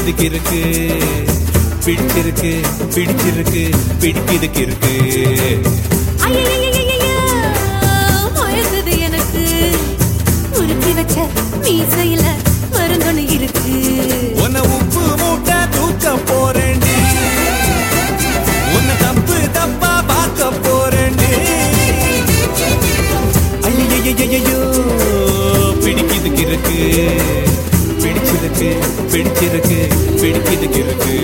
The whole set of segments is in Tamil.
பிடிக்குதுக்கு இருக்கு பிடிச்சிருக்கு பிடிச்சிருக்கு பிடிக்குதுக்கு இருக்கு ஐயையையையையோ, மயக்குது எனக்கு உருட்டி வச்ச மீசையில மருந்தொன்னு இருக்கு உன்னை உப்பு மூட்டை தூக்க போறேன்டி உன்னை தப்பு தப்பா பார்க்க போறேன்டி ஐயையையையோ பிடிக்குதுக்கு இருக்கு பிடிச்சிருக்கு பிடிச்சிருக்கு பிடிக்குதுக்கு இருக்கு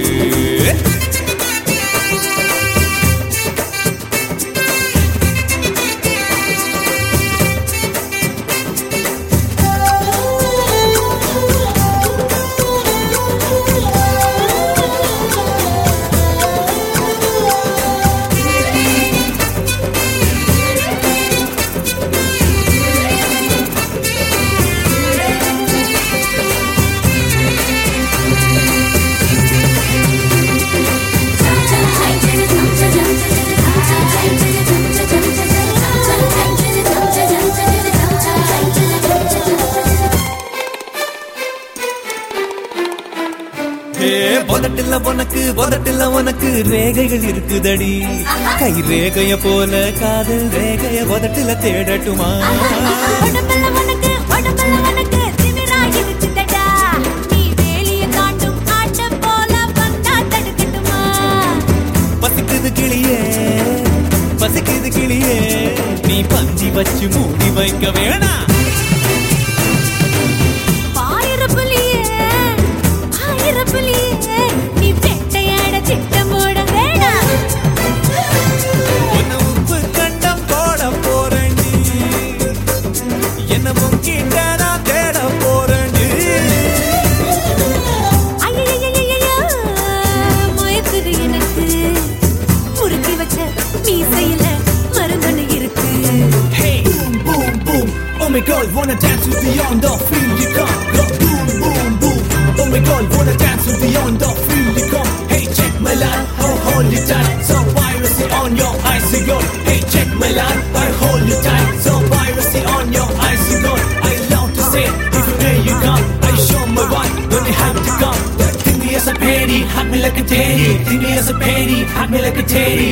ஏ பொதட்டில்ல உனக்கு பொதட்டில்ல உனக்கு ரேகைகள் இருக்குதடி கை ரேகைய போல காதல் ரேகைய பொதட்டில தேடட்டுமா உடம்புல உனக்கு, உடம்புல உனக்கு திமிரா இருக்குதடா. நீ வேலிய தாண்டும் ஆட்டம் போல வந்தா தடுக்கட்டுமா? பசிக்குது கிளியே பசிக்குது கிளியே நீ பந்தி வச்சு மூடி வைக்க வேணாம் ஆயிரம் புலியே, ஆயிரம் புலியே, நீ வேட்டையாட திட்டம் போட வேணாம். உன்னை உப்பு கண்டம் போட போறேன்டி என்ன முங்கிட்ட நான் தேட போறேன்டி ஐயையையையையோ, மயக்குது எனக்கு முறுக்கி வச்ச மீசையில மருந்தொன்னு இருக்கு Hey, boom, boom, boom. Oh my God, wanna dance with beyond the feel you come. Go boom, boom, boom. Oh my God, wanna dance with beyond the feel you come. Hey, check my line, oh hold it tight. So piracy on your icy gold. Hey, check my line, I hold you tight. So piracy on your icy gold. I love to say, if you pay, you come. I show my one when you have to come. Think me as a penny, hug me like a teddy. Think me as a penny, hug me like a teddy.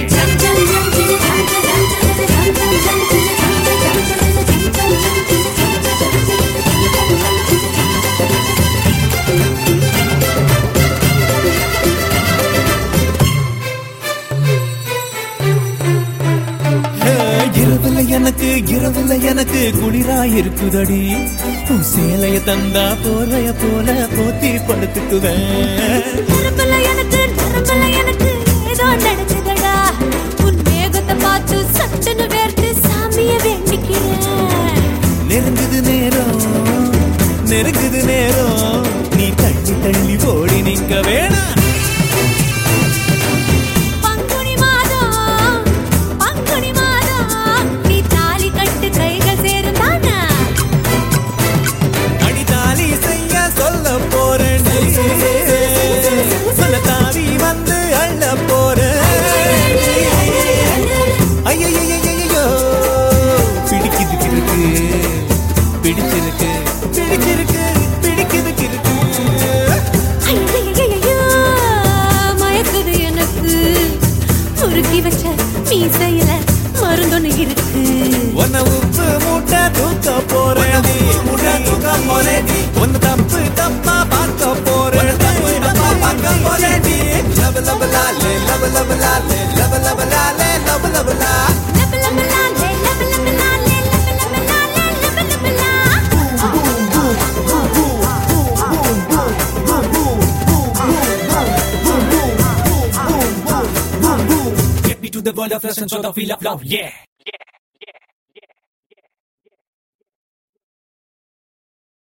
ஏ, இரவுல எனக்கு இரவுல எனக்கு குளிரா இருக்குதடி உன் சேலைய தந்தா போர்வைய போல போத்தி படுத்துக்குவேன் நரம்புல எனக்கு நரம்புல எனக்கு ஏதோ நடக்குதடா உன் மேகத்தை பார்த்து சட்டுன்னு வேர்த்து சாமிய வேண்டிக்கிறேன் நெருங்குது நேரம் நெருங்குது நேரம் நீ தள்ளி தள்ளி ஓடி நிக்க வேணாம் பங்குனி மாதம் பங்குனி மாதம் நீ தாலி கட்டு கைகள் சேருந்தானா அடிதாலி செய்ய சொல்ல போறேன் சொல்ல தாவி வந்து அள்ள போறேன் ஐயையையையையோ, பிடிக்குதுக்கு இருக்கு பிடிச்சிருக்கு பிடிச்சிருக்கு பிடிக்குதுக்கு இருக்கு ஐயையையையோ, மயக்குது எனக்கு முறுக்கி வச்ச மீசையில மருந்தொன்னு இருக்கு உன்னை உப்பு மூட்டை தூக்க போறேன் மூட்டை தூக்க போறேன் ஒன்னு தப்பு தப்பா பார்க்க போறேன் பார்க்க போறேன் லவ லவ லாலே லவ லவ லாலே லவ லவ லாலே லவ லவ லா லப லப லாலே, லப லப லாலே, லப லப லாலே, லப லப லா. Get me to the world of flesh and sort of feel of love, yeah.